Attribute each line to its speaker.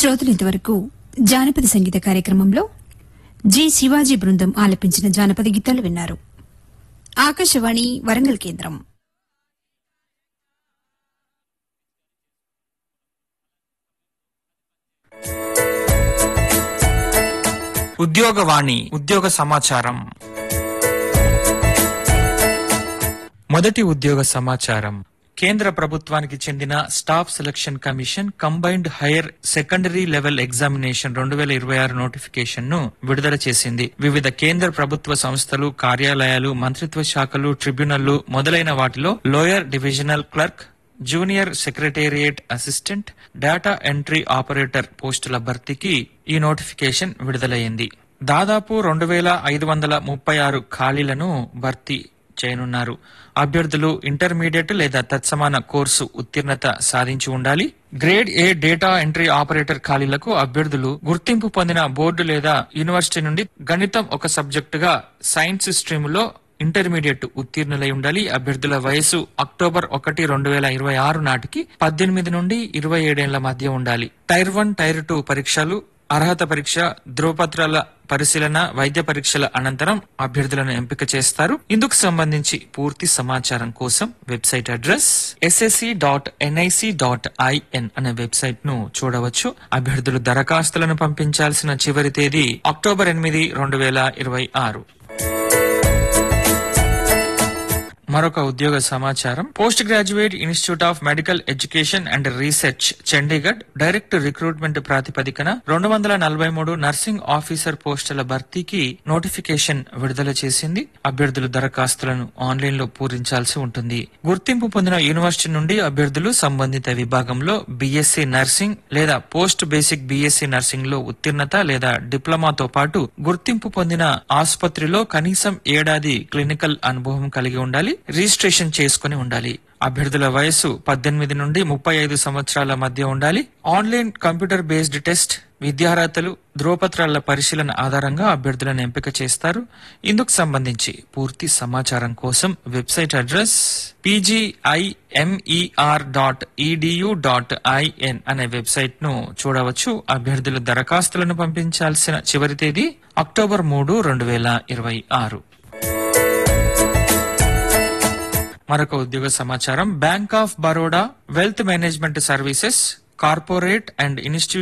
Speaker 1: శ్రోతలు ఇంతవరకు జానపద సంగీత కార్యక్రమంలో జి శివాజీ బృందం ఆలపించిన జానపద గీతాలు విన్నారు ఆకాశవాణి వరంగల్ కేంద్రం
Speaker 2: ఉద్యోగవాణి ఉద్యోగ సమాచారం మొదటి ఉద్యోగ సమాచారం కేంద్ర ప్రభుత్వానికి చెందిన staff selection commission combined higher secondary level examination రెండు వేల ఇరవై ఆరు నోటిఫికేషన్ ను విడుదల చేసింది వివిధ కేంద్ర ప్రభుత్వ సంస్థలు కార్యాలయాలు మంత్రిత్వ శాఖలు ట్రిబ్యునళ్లు మొదలైన వాటిలో lower divisional clerk junior secretariat assistant data entry operator పోస్టుల భర్తీకి ఈ నోటిఫికేషన్ విడుదలైంది దాదాపు రెండు వేల ఐదు వందల ముప్పై ఆరు ఖాళీలను భర్తీ చేయనున్నారు అభ్యర్థులు ఇంటర్మీడియట్ లేదా తత్సమాన కోర్సు ఉత్తీర్ణత సాధించి ఉండాలి grade A data entry operator ఖాళీలకు అభ్యర్థులు గుర్తింపు పొందిన బోర్డు లేదా యూనివర్సిటీ నుండి గణితం ఒక సబ్జెక్టుగా సైన్స్ స్ట్రీములో ఇంటర్మీడియట్ ఉత్తీర్ణులై ఉండాలి అభ్యర్థుల వయసు అక్టోబర్ ఒకటి రెండు వేల ఇరవై ఆరు నాటికి పద్దెనిమిది నుండి ఇరవై ఏడేళ్ల మధ్య ఉండాలి టైర్ వన్ టైర్ టూ పరీక్షలు అర్హత పరీక్ష ధ్రువపత్రాల పరిశీలన వైద్య పరీక్షల అనంతరం అభ్యర్థులను ఎంపిక చేస్తారు ఇందుకు సంబంధించి పూర్తి సమాచారం కోసం website address SSC dot NIC dot IN అనే వెబ్సైట్ ను చూడవచ్చు అభ్యర్థులు దరఖాస్తులను పంపించాల్సిన చివరి తేదీ అక్టోబర్ ఎనిమిది రెండు వేల ఇరవై ఆరు మరొక ఉద్యోగ సమాచారం post graduate institute of medical education and research Chandigarh direct recruitment ప్రాతిపదికన రెండు వందల నలభై మూడు నర్సింగ్ ఆఫీసర్ పోస్టుల భర్తీకి నోటిఫికేషన్ విడుదల చేసింది అభ్యర్థులు దరఖాస్తులను ఆన్లైన్ లో పూరించాల్సి ఉంటుంది గుర్తింపు పొందిన యూనివర్సిటీ నుండి అభ్యర్థులు సంబంధిత విభాగంలో బీఎస్సీ నర్సింగ్ లేదా పోస్ట్ బేసిక్ బీఎస్సీ నర్సింగ్ లో ఉత్తీర్ణత లేదా డిప్లొమాతో పాటు గుర్తింపు పొందిన ఆసుపత్రిలో కనీసం ఏడాది క్లినికల్ అనుభవం కలిగి ఉండాలి రిజిస్ట్రేషన్ చేసుకుని ఉండాలి అభ్యర్థుల వయసు పద్దెనిమిది నుండి ముప్పై ఐదు సంవత్సరాల మధ్య ఉండాలి ఆన్లైన్ కంప్యూటర్ బేస్డ్ టెస్ట్ విద్యార్హతలు ధ్రువపత్రాల పరిశీలన ఆధారంగా అభ్యర్థులను ఎంపిక చేస్తారు ఇందుకు సంబంధించి పూర్తి సమాచారం కోసం website address PGIMER dot EDU dot IN అనే వెబ్సైట్ ను చూడవచ్చు అభ్యర్థులు దరఖాస్తులను పంపించాల్సిన చివరి తేదీ అక్టోబర్ మూడు రెండు వేల ఇరవై ఆరు మరొక ఉద్యోగ సమాచారం bank of Baroda wealth management services corporate and institute